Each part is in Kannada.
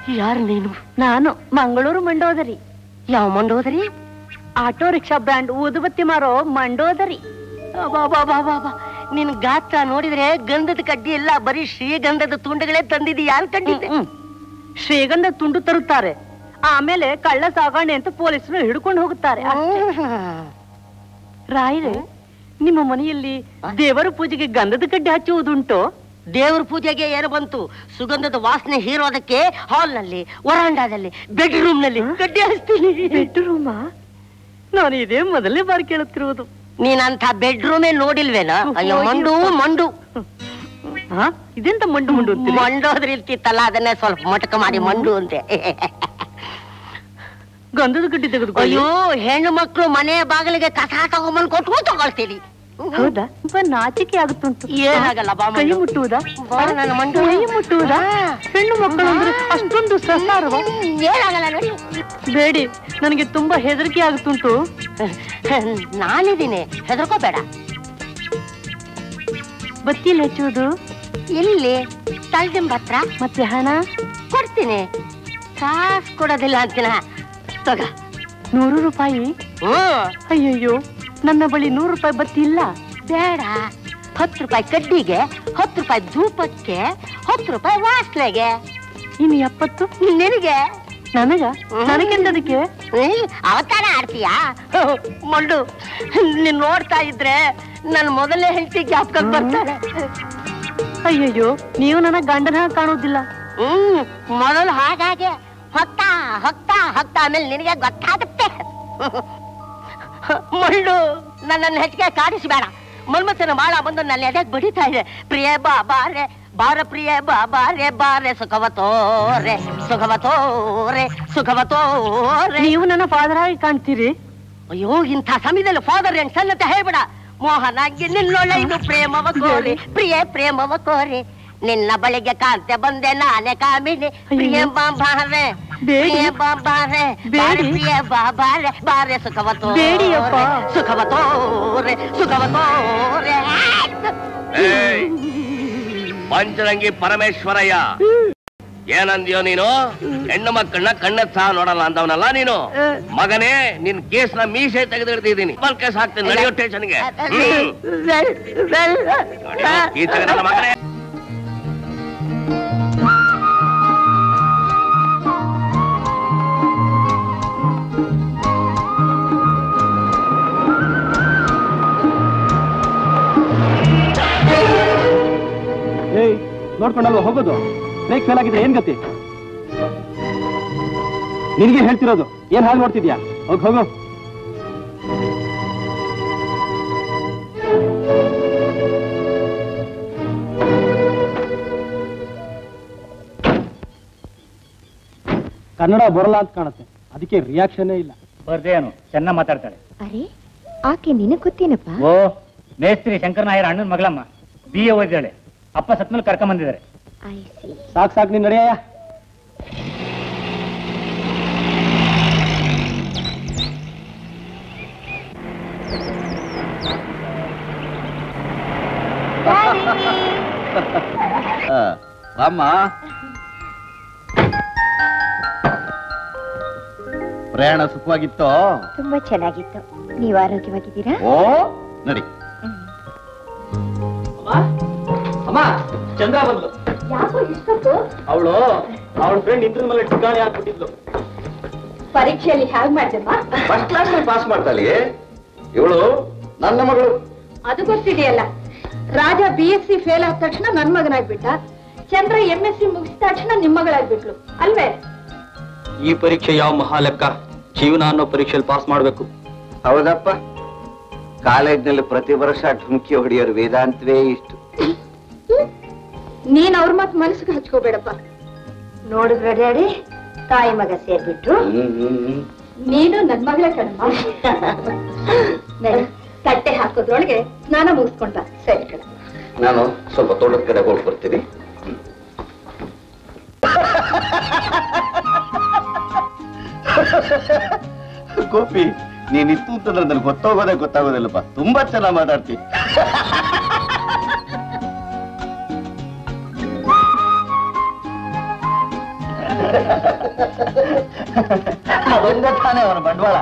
ಯಾರು ನೀನು ನಾನು ಮಂಗಳೂರು ಮಂಡೋದರಿ ಯಾವ ಮಂಡೋದರಿ ಆಟೋ ರಿಕ್ಷಾ ಬ್ರ್ಯಾಂಡ್ ಊದುಬತ್ತಿ ಮಾರೋ ಮಂಡೋದರಿ ಬಾಬಾ ನಿನ್ ಗಾತ್ರ ನೋಡಿದ್ರೆ ಗಂಧದ ಕಡ್ಡಿ ಎಲ್ಲ ಬರೀ ಶ್ರೀಗಂಧದ ತುಂಡುಗಳೇ ತಂದಿದಿ ಯಾರು ಕಂಡಿದ್ದೆ ಹ್ಮ್. ಶ್ರೀಗಂಧ ತುಂಡು ತರುತ್ತಾರೆ ಆಮೇಲೆ ಕಳ್ಳ ಸಾಗಣೆ ಅಂತ ಪೊಲೀಸರು ಹಿಡ್ಕೊಂಡು ಹೋಗುತ್ತಾರೆ ರಾಯರೇ ನಿಮ್ಮ ಮನೆಯಲ್ಲಿ ದೇವರ ಪೂಜೆಗೆ ಗಂಧದ ಕಡ್ಡಿ ಹಚ್ಚುವುದುಂಟು ದೇವ್ರ ಪೂಜೆಗೆ ಏನು ಬಂತು ಸುಗಂಧದ ವಾಸನೆ ಹೀರೋದಕ್ಕೆ ಹಾಲ್ ನಲ್ಲಿ ವರಾಂಡಾದಲ್ಲಿ ಬೆಡ್ರೂಮ್ ನಲ್ಲಿ ಕಡ್ಡಿ ಹಚ್ತೀನಿ ಬೆಡ್ರೂಮಾ ನಾನು ಇದೇ ಮೊದಲನೇ ಬಾರಿ ಕೇಳುತ್ತಿರುವುದು ನೀನಂತ ಬೆಡ್ರೂಮೇ ನೋಡಿಲ್ವೇನೋ ಅಯ್ಯೋ ಮಂಡು ಮಂಡು ಹಾ ಇದೆಂತ ಮಂಡು ಮಂಡು ಅಂತೀರಿ? ಮಂಡೋದ್ರ ಇರ್ತಿತ್ತಲ್ಲ ಅದನ್ನೇ ಸ್ವಲ್ಪ ಮಟಕ ಮಾಡಿ ಮಂಡು ಅಂತೆ ಗಂಧದ ಕಡ್ಡಿ ತೆಗೆದುಕೊಳ್ಳಿ ಅಯ್ಯೋ ಹೆಣ್ಣು ಮಕ್ಕಳು ಮನೆ ಬಾಗಿಲಿಗೆ ಕಸ ತಗೊಂಬಂದ್ ಕೊಟ್ಟು ತಗೊಳ್ತೀರಿ ಹೌದಾ ತುಂಬಾ ನಾಚಿಕೆ ಆಗುತ್ತುಂಟು ಏನಾಗಲ್ಲ ಬಾ ಕೈ ಮಂಡು. ಮುಟ್ಟುವುದಾ ಬಾ ನನ್ನ ಮಂಡು. ಕೈ ಮುಟ್ಟುವುದಾ ಹಾ. ಹೆಣ್ಣು ಮಕ್ಕಳು ಅಂದ್ರೆ ಅಷ್ಟೊಂದು ಸಸಾರವ ಏನಾಗಲ್ಲ ನೋಡಿ ಬೇಡಿ ನನಗೆ ತುಂಬಾ ಹೆದರಿಕೆ ಆಗುತ್ತುಂಟು ನಾನಿದ್ದೀನಿ ಹೆದರ್ಕೋಬೇಡ ಬತ್ತಿಯಲ್ಲಿ ಹಚ್ಚುವುದು ಎಲ್ಲಿ ತಳ್ದಿಂಬ ಹತ್ರ ಮತ್ತೆ ಹಣ ಕೊಡ್ತೀನಿ ಕಾಸ್ ಕೊಡೋದಿಲ್ಲ ಅಂತೀನ ತಗ ನೂರು ರೂಪಾಯಿ ಹ್ಮ್ ಅಯ್ಯಯ್ಯೋ ನನ್ನ ಬಳಿ ನೂರು ರೂಪಾಯಿ ಬತ್ತಿ ಇಲ್ಲ ಬೇಡ ಹತ್ತು ರೂಪಾಯಿ ಕಡ್ಡಿಗೆ ಹತ್ತು ರೂಪಾಯಿ ಧೂಪಕ್ಕೆ ಹತ್ತು ರೂಪಾಯಿ ವಾಸನೆಗೆ ಇನ್ನು ಎಪ್ಪತ್ತು ನಿನಗೆ ನನಗ ಹ್ಮ್. ನನಗೆಂದದಕ್ಕೆ ಏ, ಅವತಾರ ಆಡ್ತೀಯಾ ಮಂಡು ನೀನ್ ನೋಡ್ತಾ ಇದ್ರೆ ನನ್ನ ಮೊದಲನೇ ಹೆಂಡತಿ ಜ್ಞಾಪಕ ಬರ್ತಾಳೆ ಅಯ್ಯಯ್ಯೋ ನೀವು ನನ್ನ ಗಂಡನ ಹಾಗೆ ಕಾಣುವುದಿಲ್ಲ ಹ್ಮ್ ಮೊದಲು ಹಾಗಾಗೆ ಹೊತ್ತಾ ಹೊತ್ತಾ ಹೊತ್ತಾ ಆಮೇಲೆ ನಿನಗೆ ಗೊತ್ತಾಗುತ್ತೆ ಮಳ್ಳು ನನ್ನನ್ನು ಹೆಚ್ಚಿಗೆ ಕಾಡಿಸಬೇಡ ಮನ್ಮಥನ ಬಾಳ ಬಂದು ನನ್ನ ಎದೆಗೆ ಬಡಿತಾ ಇದೆ ಪ್ರಿಯ ಬಾ ಬಾರೆ ಬಾರ ಪ್ರಿಯ ಬಾ ಬಾರೆ ಬಾರೆ ಸುಖವತೋರೆ ಸುಖವತೋರೆ ಸುಖವತೋರೆ ನೀವು ನನ್ನ ಫಾದರ್ ಆಗಿ ಕಾಣ್ತೀರಿ ಅಯ್ಯೋ ಇಂಥ ಸಮಯದಲ್ಲಿ ಫಾದರ್ ಅಂಡ್ ಸನ್ ಅಂತ ಹೇಳ್ಬೇಡ ಮೋಹನಾಗಿ ನಿನ್ನೊಳೆದು ಪ್ರೇಮವ ಕೋರಿ ಪ್ರಿಯ ಪ್ರೇಮವ ಕೋರಿ ನಿನ್ನ ಬಳಿಗೆ ಕಾಂತೆ ಬಂದೆ ನಾನೇ ಕಾಮಿನಿ ಪ್ರಿಯ ಬಾಬಾರೆ ಬೇಡಿ. ಪ್ರಿಯ ಬಾಬಾರೆ ಬೇಡಿ. ಬಾರೆ ಪ್ರಿಯ ಬಾಬಾರೆ ಬಾರೆ ಸುಖವತೋ ಬೇಡಿಯಪ್ಪ. ಸುಖವತೋರೆ ಸುಖವತೋರೆ ಏಯ್! ಪಂಚರಂಗಿ ಪರಮೇಶ್ವರಯ್ಯ ಏನಂದ್ಯೋ ನೀನು ಹೆಣ್ಣು ಮಕ್ಕಳನ್ನ ಕಣ್ಣೆತ್ ಸಹ ನೋಡಲ್ಲ ಅಂದವನಲ್ಲ ನೀನು ಮಗನೇ ನಿನ್ ಕೇಸ್ನ ಮೀಸೆ ತೆಗೆದು ಹಿಡ್ದಿದ್ದೀನಿ ಬಲ್ ಕೇಸ್ ಹಾಕ್ತೀನಿ ನಡೆಯೋ ಸ್ಟೇಷನ್ಗೆ ಈ ತೆಗೆದಲ್ಲ ಮಗನೇ ಏಯ್ ನೋಡ್ಕೊಂಡಲ್ವ ಹೋಗೋದು ಬ್ರೇಕ್ ಫೇಲ್ ಆಗಿದ್ರೆ ಏನ್ ಗತಿ ನಿನಗೆ ಹೇಳ್ತಿರೋದು ಏನ್ ಹಾಳು ನೋಡ್ತಿದ್ಯಾ ಹೋಗ್ ಹೋಗು ಕನ್ನಡ ಬರಲ್ಲ ಅಂತ ಕಾಣುತ್ತೆ ಅದಕ್ಕೆ ರಿಯಾಕ್ಷನ್ನೇ ಇಲ್ಲ ಬರ್ದೇನು ಚೆನ್ನಾಗ್ ಮಾತಾಡ್ತಾಳೆ ಅರೆ ಆಕೆ ನಿನಗ್ ಗೊತ್ತೇನಪ್ಪ ಓ ಮೇಸ್ತ್ರಿ ಶಂಕರ ನಾಯರ್ ಅಣ್ಣನ ಮಗಳಮ್ಮ ಬಿ ಎ ಓದಿದಾಳೆ ಅಪ್ಪ ಸತ್ಮೇಲೆ ಕರ್ಕೊಂಡ್ ಬಂದಿದ್ದಾರೆ ಐ ಸಿ ಸಾಕ್ ಸಾಕ್ ನೀನ್ ನಡೆಯ ಅಮ್ಮ ಪ್ರಯಾಣ ಸುಖವಾಗಿತ್ತೋ ತುಂಬಾ ಚೆನ್ನಾಗಿತ್ತು ನೀವು ಆರೋಗ್ಯವಾಗಿದ್ದೀರಾ ಓ ನಡಿ ಅಮ್ಮ ಚಂದ್ರ ಬಂದ್ಲು ಯಾಕೋ ಇಷ್ಟೊತ್ತು ಅವಳು ಅವಳ ಫ್ರೆಂಡ್ ಇಂದ್ರ ಮೇಲೆ ಠಿಕಾಣಿ ಹಾಕ್ಬಿಟ್ಟಿದ್ಲು ಪರೀಕ್ಷೆಯಲ್ಲಿ ಹೇಗ್ ಮಾಡ್ದಮ್ಮ ಫಸ್ಟ್ ಕ್ಲಾಸ್ ಪಾಸ್ ಮಾಡ್ತಾಳೆ ಇವಳು ನನ್ನ ಮಗಳು ಅದು ಗೊತ್ತಿದೆಯಲ್ಲ Raja B S C fail ಆದ ತಕ್ಷಣ ನನ್ ಮಗನಾಗ್ಬಿಟ್ಟ ಚಂದ್ರ ಎಂ ಎಸ್ ಸಿ ಮುಗಿಸಿದ ತಕ್ಷಣ ನಿಮ್ ಮಗಳಾಗ್ಬಿಟ್ಲು ಅಲ್ವೇ ಈ ಪರೀಕ್ಷೆ ಯಾವ ಮಹಾಲೆಕ್ಕ ಜೀವನ ಅನ್ನೋ ಪರೀಕ್ಷೆಯಲ್ಲಿ ಪಾಸ್ ಮಾಡ್ಬೇಕು ಹೌದಪ್ಪ ಕಾಲೇಜ್ನಲ್ಲಿ ಪ್ರತಿ ವರ್ಷ ಠುಮ್ಕಿ ಹೊಡೆಯೋರು ವೇದಾಂತವೇ ಇಷ್ಟು ನೀನ್ ಅವ್ರ ಮತ್ ಮನಸ್ಸಿಗೆ ಹಚ್ಕೋಬೇಡಪ್ಪ ನೋಡಿದ್ರೆ ಡ್ಯಾಡಿ ತಾಯಿ ಮಗ ಸೇರ್ಬಿಟ್ರು ಹ್ಮ್, ಹ್ಮ್, ಹ್ಮ್. ನೀನು ನನ್ ಮಗಳ ಕಣಮ್ಮ ನಡಿ, ತಟ್ಟೆ ಹಾಕೋದ್ರೊಳಗೆ ಸ್ನಾನ ಮುಗಿಸ್ಕೊಂಡ ಸರಿ ಕಣ ನಾನು ಸ್ವಲ್ಪ ತೋಟದ ಕಡೆ ಹೋಗಿ ಬರ್ತೀನಿ ಗೋಪಿ ನೀನ್ ಇತ್ತು ಅಂತಂದ್ರೆ ನನ್ಗೆ ಗೊತ್ತಾಗೋದೇ ಗೊತ್ತಾಗೋದಿಲ್ಲಪ್ಪ ತುಂಬಾ ಚೆನ್ನಾಗಿ ಮಾತಾಡ್ತಿ ಅದೊಂದೇ ತಾನೇ ಅವನ ಬಂಡವಾಳ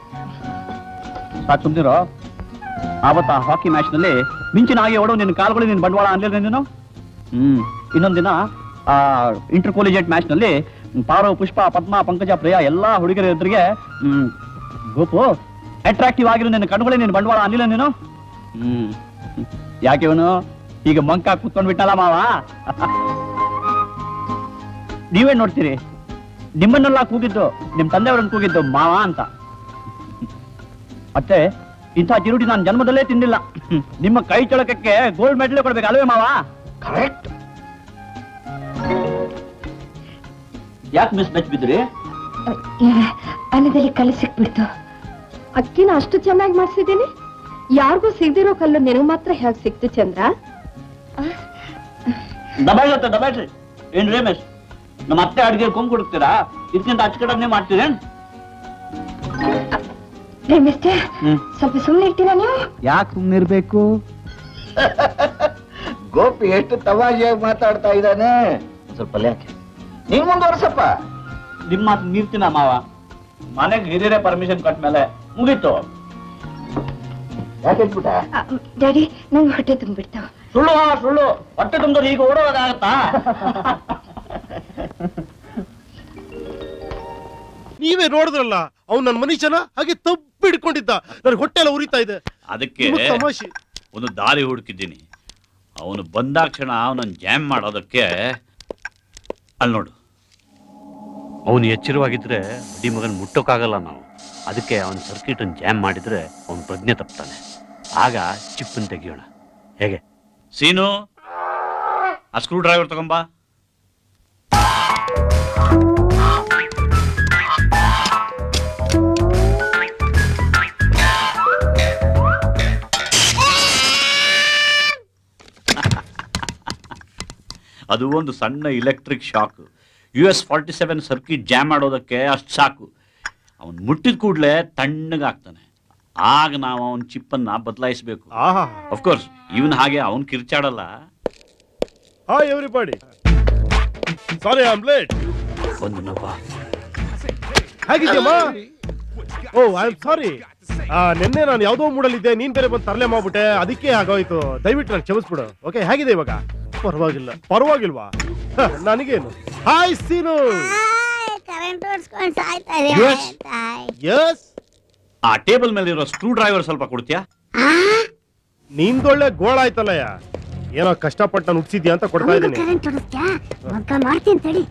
ಸಾಕು ಸುಮ್ದಿರೋ ಆವತ್ತ ಆ ಹಾಕಿ ಮ್ಯಾಚ್ ನಲ್ಲಿ ಮಿಂಚಿನ ಹಾಗೆ ಓಡೋ ನಿನ್ನ ಕಾಲುಗಳು ನಿನ್ನ ಬಂಡವಾಳ ಅನ್ಲಿಲ್ಲ ನೀನು ಹ್ಮ್ ಇನ್ನೊಂದ್ ದಿನ ಆ ಇಂಟರ್ ಕಾಲೇಜೆಟ್ ಮ್ಯಾಚ್ ನಲ್ಲಿ ಪಾರು ಪುಷ್ಪ ಪದ್ಮ ಪಂಕಜ ಪ್ರಿಯ ಎಲ್ಲಾ ಹುಡುಗರ ಎದುರಿಗೆ ಹ್ಮ್ ಗೋಪು ಅಟ್ರಾಕ್ಟಿವ್ ಆಗಿರೋ ನಿನ್ನ ಕಣ್ಣುಗಳೇ ನಿನ್ನ ಬಂಡವಾಳ ಅನ್ಲಿಲ್ಲ ನೀನು ಹ್ಮ್ ಯಾಕೆ ಇವನು ಈಗ ಮಂಕ ಕೂತ್ಕೊಂಡ್ ಬಿಟ್ಟಲ್ಲ ಮಾವ ನೀವೇ ನೋಡ್ತೀರಿ ನಿಮ್ಮನ್ನೆಲ್ಲ ಕೂಗಿದ್ದು ನಿಮ್ ತಂದೆಯವರನ್ನು ಕೂಗಿದ್ದು ಮಾವ ಅಂತ ಮತ್ತೆ ಇಂಥ ಚಿರುಟಿ ನಾನು ಜನ್ಮದಲ್ಲೇ ತಿಂದಿಲ್ಲ ನಿಮ್ಮ ಕೈ ಚಳಕಕ್ಕೆ ಗೋಲ್ಡ್ ಮೆಡಲ್ ಕೊಡ್ಬೇಕು ಅಲ್ವೇ ಮಾವ ಕರೆಕ್ಟ್ ಯಾಕೆ ಮಿಸ್ ಮೆಚ್ ಬಿದ್ರಿ ಅನ್ನದಲ್ಲಿ ಕಲ್ಲು ಸಿಕ್ಬಿಡ್ತು ಅಕ್ಕಿನ ಅಷ್ಟು ಚೆನ್ನಾಗಿ ಮಾಡ್ಸಿದ್ದೀನಿ ಯಾರಿಗೂ ಸಿಗ್ದಿರೋ ಕಲ್ಲು ನಿನಗೆ ಮಾತ್ರ ಹೇಗೆ ಸಿಕ್ತು ಚಂದ್ರ ದಬಾಯಿಸುತ್ತೆ ದಬಾಯಿಸಿ ಏನ್ ರೇಮೇಶ್ ನಮ್ಮ ಅತ್ತೆ ಅಡಿಗೆ ಕೊಂಬ್ ಕೊಡ್ತೀರಾ ಇದಕ್ಕಿಂತ ಅಚ್ಚುಕಟ್ಟನೆ ಮಾಡ್ತೀರೇನ್ ರೇ ಮಿಸ್ಟರ್ ಹ್ಮ್ ಸ್ವಲ್ಪ ಸುಮ್ಮನೆ ಇರ್ತೀರಾ ನೀವು ಯಾಕೆ ಸುಮ್ಮನಿರ್ಬೇಕು ಗೋಪಿ ಎಷ್ಟು ತಮಾಷೆಯಾಗಿ ಮಾತಾಡ್ತಾ ಇದ್ದಾನೆ ಸ್ವಲ್ಪ ಯಾಕೆ ನೀನ್ ಮುಂದುವರ್ಸಪ್ಪ ನಿಮ್ಮ ಮಾತು ಮೀರ್ತಿನ ಮಾವ ಮನೆಗೆ ಹಿರಿಯರೇ ಪರ್ಮಿಷನ್ ಕೊಟ್ಟ ಮೇಲೆ ಮುಗೀತು ಯಾಕೆ ಹೇಳ್ಬಿಟ್ಟ ಡ್ಯಾಡಿ ನಂಗೆ ಹೊಟ್ಟೆ ತುಂಬಿಡ್ತಾವ ಸುಳ್ಳು ಮಾವ ಸುಳ್ಳು ಹೊಟ್ಟೆ ತುಂಬಿದ್ರೆ ಈಗ ಓಡೋದಾಗತ್ತಾ ನೀವೇ ನೋಡಿದ್ರಲ್ಲ ಅವ್ನು ನನ್ನ ಮನುಷ್ಯನ ಹಾಗೆ ತಪ್ಪು ಹಿಡ್ಕೊಂಡಿದ್ದ ನನ್ ಹೊಟ್ಟೆ ಎಲ್ಲ ಉರಿತಾ ಇದೆ ಅದಕ್ಕೆ ನಿಮಗ್ ತಮಾಷೆ ಒಂದು ದಾರಿ ಹುಡುಕಿದ್ದೀನಿ ಅವನು ಬಂದಾಕ್ಷಣ ಅವನನ್ನು ಜಾಮ್ ಮಾಡೋದಕ್ಕೆ ಅಲ್ಲಿ ನೋಡು ಅವನು ಎಚ್ಚರವಾಗಿದ್ರೆ ಅಡಿ ಮಗನ್ ಮುಟ್ಟೋಕ್ಕಾಗಲ್ಲ ನಾವು ಅದಕ್ಕೆ ಅವನ ಸರ್ಕಿಟನ್ನು ಜಾಮ್ ಮಾಡಿದ್ರೆ ಅವನು ಪ್ರಜ್ಞೆ ತಪ್ತಾನೆ ಆಗ ಚಿಪ್ಪನ್ನು ತೆಗಿಯೋಣ ಹೇಗೆ ಸೀನು ಆ ಸ್ಕ್ರೂ ಡ್ರೈವರ್ ತಗೊಂಬಾ ಅದು ಒಂದು ಸಣ್ಣ electric shock U S forty seven circuit jam ಮಾಡೋದಕ್ಕೆ ಅಷ್ಟು ಸಾಕು ಅವನು ಮುಟ್ಟಿದ ಕೂಡಲೇ ತಣ್ಣಗಾಗ್ತಾನೆ ಆಗ ನಾವು ಅವನ ಚಿಪ್ಪನ್ನ ಬದಲಾಯಿಸಬೇಕು ಆಹಾ ಅಫ್ಕೋರ್ಸ್ ಇವನ್ ಹಾಗೆ ಅವನ್ ಕಿರ್ಚಾಡಲ್ಲ hi everybody sorry I am late ಒಂದು ನವ್ವ ಹೇಗಿದ್ಯಮ್ಮ ಓ ಐ ಆಮ್ ಸಾರಿ ನಿನ್ನೆ ನಾನು ಯಾವ್ದೋ ಮೂಡಲ್ಲಿದ್ದೆ ನೀನ್ ಬೇರೆ ಬಂದು ತರಲೆ ಮಾಡ್ಬಿಟ್ಟೆ ಅದಕ್ಕೆ ಆಗೋಯ್ತು ದಯವಿಟ್ಟು ನಾನು ಕ್ಷಮಿಸ್ಬಿಡು ಓಕೆ ಹೇಗಿದೆ ಇವಾಗ ಪರವಾಗಿಲ್ಲ ಪರವಾಗಿಲ್ವಾ ಹ, ನನಗೇನು ಹಾಯ್ ಸೀನು ಕರೆಂಟ್ ಓಡಿಸ್ಕೊಂಡು ಸಾಯ್ತಾರೆ Yes. ಎಸ್ ಆ ಟೇಬಲ್ ಮೇಲೆ ಇರೋ ಸ್ಕ್ರೂ ಡ್ರೈವರ್ ಸ್ವಲ್ಪ ಕೊಡ್ತೀಯಾ ನಿಂದೊಳ್ಳೆ ಗೋಳಾಯ್ತಲ್ಲಯ್ಯ ಏನೋ ಕಷ್ಟಪಟ್ಟು ನಾನು ಹುಟ್ಟಿಸಿದ್ಯಾ ಅಂತ ಕೊಡ್ತಾ ಇದ್ದೀನಿ ಕರೆಂಟ್ ಓಡಿಸ್ತ್ಯಾ ಮಗ್ಗ ಮಾಡ್ತೀನಿ ತಡಿ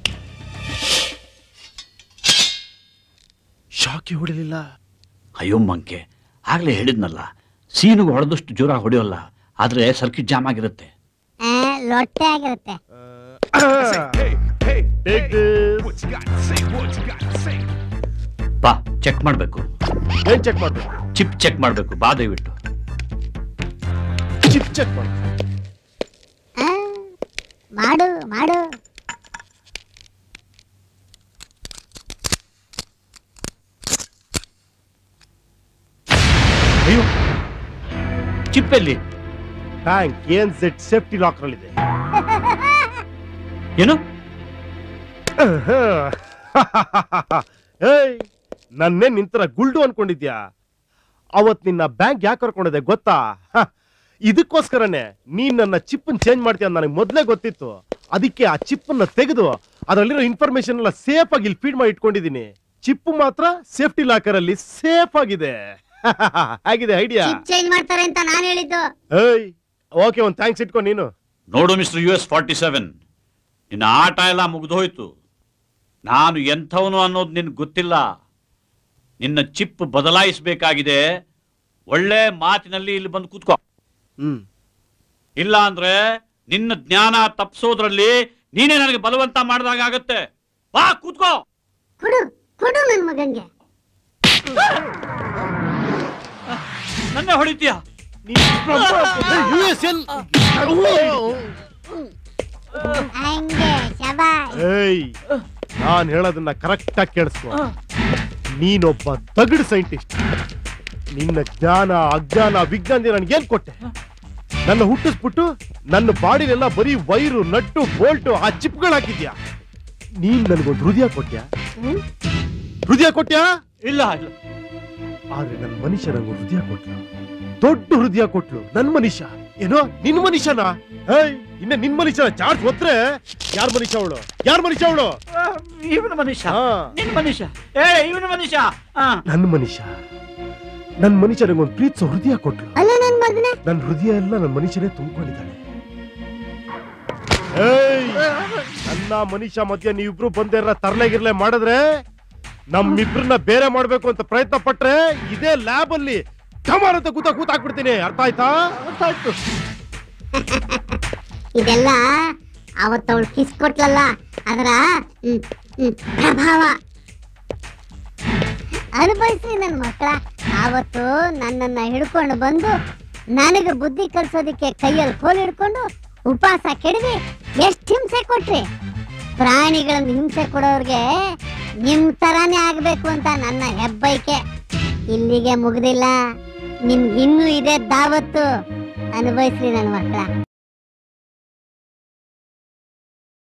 ಶಾಕಿ ಹೊಡಿಲಿಲ್ಲ ಅಯ್ಯೋ ಮಂಕೆ ಆಗ್ಲೇ ಹೇಳಿದ್ನಲ್ಲ ಸೀನುಗೆ ಹೊಡೆದಷ್ಟು ಜೋರ ಹೊಡೆಯೋಲ್ಲ ಆದ್ರೆ ಸರ್ಕಿಟ್ ಜಾಮ್ ಆಗಿರುತ್ತೆ ಆ, ಲೊಟ್ಟೆ ಆಗಿರುತ್ತೆ Take this. ಬಾ ಚೆಕ್ ಮಾಡ್ಬೇಕು ಏನ್ ಚೆಕ್ ಮಾಡ್ಬೇಕು ಚಿಪ್ ಚೆಕ್ ಮಾಡ್ಬೇಕು ಬಾ ದಯವಿಟ್ಟು ಚಿಪ್ ಚೆಕ್ ಮಾಡು ಆ, ಮಾಡು ಮಾಡು ಅಯ್ಯೋ ಚಿಪ್ ಎಲ್ಲಿ ಟ್ಯಾಂಕ್ ಏನ್ ಸೆಟ್ ಸೇಫ್ಟಿ ಲಾಕರ್ ಇದೆ ಏನು ಏಯ್ ನನ್ನೇ ನಿಂತರ ಗುಲ್ಡು ಅನ್ಕೊಂಡಿದ್ಯಾ ಅವತ್ ನಿನ್ನ ಬ್ಯಾಂಕ್ ಯಾಕೆ ಕರ್ಕೊಂಡಿದೆ ಗೊತ್ತಾ ಹ, ಇದಕ್ಕೋಸ್ಕರನೇ ನೀನ್ ನನ್ನ ಚಿಪ್ಪನ್ ಚೇಂಜ್ ಮಾಡ್ತೀಯ ನನಗೆ ಮೊದ್ಲೇ ಗೊತ್ತಿತ್ತು ಅದಕ್ಕೆ ಆ ಚಿಪ್ಪನ್ನ ತೆಗೆದು ಅದರಲ್ಲಿರೋ ಇನ್ಫಾರ್ಮೇಶನ್ ಎಲ್ಲ ಸೇಫ್ ಆಗಿ ಇಲ್ಲಿ ಫೀಡ್ ಮಾಡಿ ಇಟ್ಕೊಂಡಿದೀನಿ ಚಿಪ್ ಮಾತ್ರ ಸೇಫ್ಟಿ ಲಾಕರ್ ಅಲ್ಲಿ ಸೇಫ್ ಆಗಿದೆ ಆಗಿದೆ ಐಡಿಯಾ ಚಿಪ್ ಚೇಂಜ್ ಮಾಡ್ತಾರೆ ಅಂತ ನಾನು ಹೇಳಿದ್ದು ಏಯ್ ಓಕೆ ಒಂದ್ ಥ್ಯಾಂಕ್ಸ್ ಇಟ್ಕೊ ನೀನು ನೋಡು mister U S forty seven ನಿನ್ನ ಆಟ ಎಲ್ಲ ಮುಗಿದೋಯ್ತು ನಾನು ಎಂಥವನು ಅನ್ನೋದು ನಿನ್ಗೆ ಗೊತ್ತಿಲ್ಲ ನಿನ್ನ ಚಿಪ್ ಬದಲಾಯಿಸಬೇಕಾಗಿದೆ ಒಳ್ಳೆ ಮಾತಿನಲ್ಲಿ ಇಲ್ಲಿ ಬಂದು ಕೂತ್ಕೋ ಹ್ಮ್ ಇಲ್ಲ ಅಂದ್ರೆ ನಿನ್ನ ಜ್ಞಾನ ತಪ್ಪಿಸೋದ್ರಲ್ಲಿ ನೀನೇ ನನಗೆ ಬಲವಂತ ಮಾಡಿದಾಗ ಆಗತ್ತೆ ಬಾ ಕೂತ್ಕೋ ಕೊಡು ಕೊಡು ನನ್ ಮಗಂಗೆ ನನ್ನೇ ಹೊಡಿತೀಯ ಯು ಎಸ್ ಎಲ್ ಹಂಗೆ ಶಬಾಯ್ ಏಯ್ ನಾನ್ ಹೇಳೋದನ್ನ ಕರೆಕ್ಟ್ ಆಗಿ ಕೇಳಿಸ್ಕೊ ನೀನೊಬ್ಬ ತಗಡು ಸೈಂಟಿಸ್ಟ್ ನಿನ್ನ ಜ್ಞಾನ ಅಜ್ಞಾನ ವಿಜ್ಞಾನ ನನಗೆ ಏನ್ ಕೊಟ್ಟೆ ನನ್ನ ಹುಟ್ಟಿಸ್ಬಿಟ್ಟು ನನ್ನ ಬಾಡಿಲೆಲ್ಲ ಬರೀ ವೈರು ನಟ್ಟು ಬೋಲ್ಟು ಆ ಚಿಪ್ಗಳು ಹಾಕಿದ್ಯಾ ನೀನ್ ನನ್ಗೊಂದು ಹೃದಯ ಕೊಟ್ಯಾ ಹ್ಮ್? ಹೃದಯ ಕೊಟ್ಯಾ ಇಲ್ಲ ಇಲ್ಲ ಆದ್ರೆ ನನ್ ಮನುಷ್ಯ ನಂಗೊಂದು ಹೃದಯ ಕೊಟ್ಲು ದೊಡ್ಡ ಹೃದಯ ಕೊಟ್ಲು ನನ್ ಮನುಷ್ಯ ಏನೋ ನಿನ್ ಮನುಷ್ಯನ ಹೇಯ್ ಇನ್ನ ನಿನ್ ಮನುಷ್ಯನ ಚಾರ್ಜ್ ಹೊತ್ರೆ ಯಾರ್ ಮನುಷ್ಯ ಅವಳು ಯಾರ್ ಮನುಷ್ಯ ಅವಳು ಇವನ ಮನುಷ್ಯ ನಿನ್ ಮನುಷ್ಯ ಏ ಇವನ ಮನುಷ್ಯ ಆ. ನನ್ ಮನುಷ್ಯ ನನ್ ಮನುಷ್ಯ ನಂಗೊಂದು ಪ್ರೀತಿಸೋ ಹೃದಯ ಕೊಟ್ಲು ಅಲ್ಲ ನನ್ ಮಗನೇ ನನ್ ಹೃದಯ ಎಲ್ಲ ನನ್ ಮನುಷ್ಯನೇ ತುಂಬಿಕೊಂಡಿದ್ದಾಳೆ ಏಯ್ ನನ್ನ ಮನುಷ್ಯ ಮಧ್ಯ ನೀವಿಬ್ರು ಬಂದಿರ ತರ್ಲೆಗಿರ್ಲೆ ಮಾಡಿದ್ರೆ ನಮ್ಮಿಬ್ರನ್ನ ಬೇರೆ ಮಾಡ್ಬೇಕು ಅಂತ ಪ್ರಯತ್ನ ಪಟ್ರೆ ಇದೇ ಲ್ಯಾಬ್ ಅಲ್ಲಿ ಟಮಾರ್ ಅಂತ ಕೂತ ಕೂತಾಕ್ಬಿಡ್ತೀನಿ ಅರ್ಥ ಆಯ್ತಾ ಇದೆಲ್ಲ ಅವತ್ತವಳು ಕಿಸ್ ಕೊಟ್ಲಲ್ಲ ಅದರ ಹ್ಮ್, ಹ್ಮ್, ಪ್ರಭಾವ ಅನುಭವಿಸಿ ನನ್ನ ಮಕ್ಕಳ ಆವತ್ತು ನನ್ನನ್ನ ಹಿಡ್ಕೊಂಡು ಬಂದು ನನಗೆ ಬುದ್ಧಿ ಕಲ್ಸೋದಕ್ಕೆ ಕೈಯಲ್ಲಿ ಕೋಲ್ ಹಿಡ್ಕೊಂಡು ಉಪವಾಸ ಕೆಡವಿ ಎಷ್ಟು ಹಿಂಸೆ ಕೊಟ್ರಿ ಪ್ರಾಣಿಗಳನ್ನು ಹಿಂಸೆ ಕೊಡೋರ್ಗೆ ನಿಮ್ ತರಾನೇ ಆಗ್ಬೇಕು ಅಂತ ನನ್ನ ಹೆಬ್ಬೈಕೆ ಇಲ್ಲಿಗೆ ಮುಗ್ದಿಲ್ಲ ನಿಮ್ಗಿನ್ನೂ ಇದೆ ದಾವತ್ತು ಅನುಭವಿಸ್ರಿ ನನ್ನ ಮಕ್ಕಳ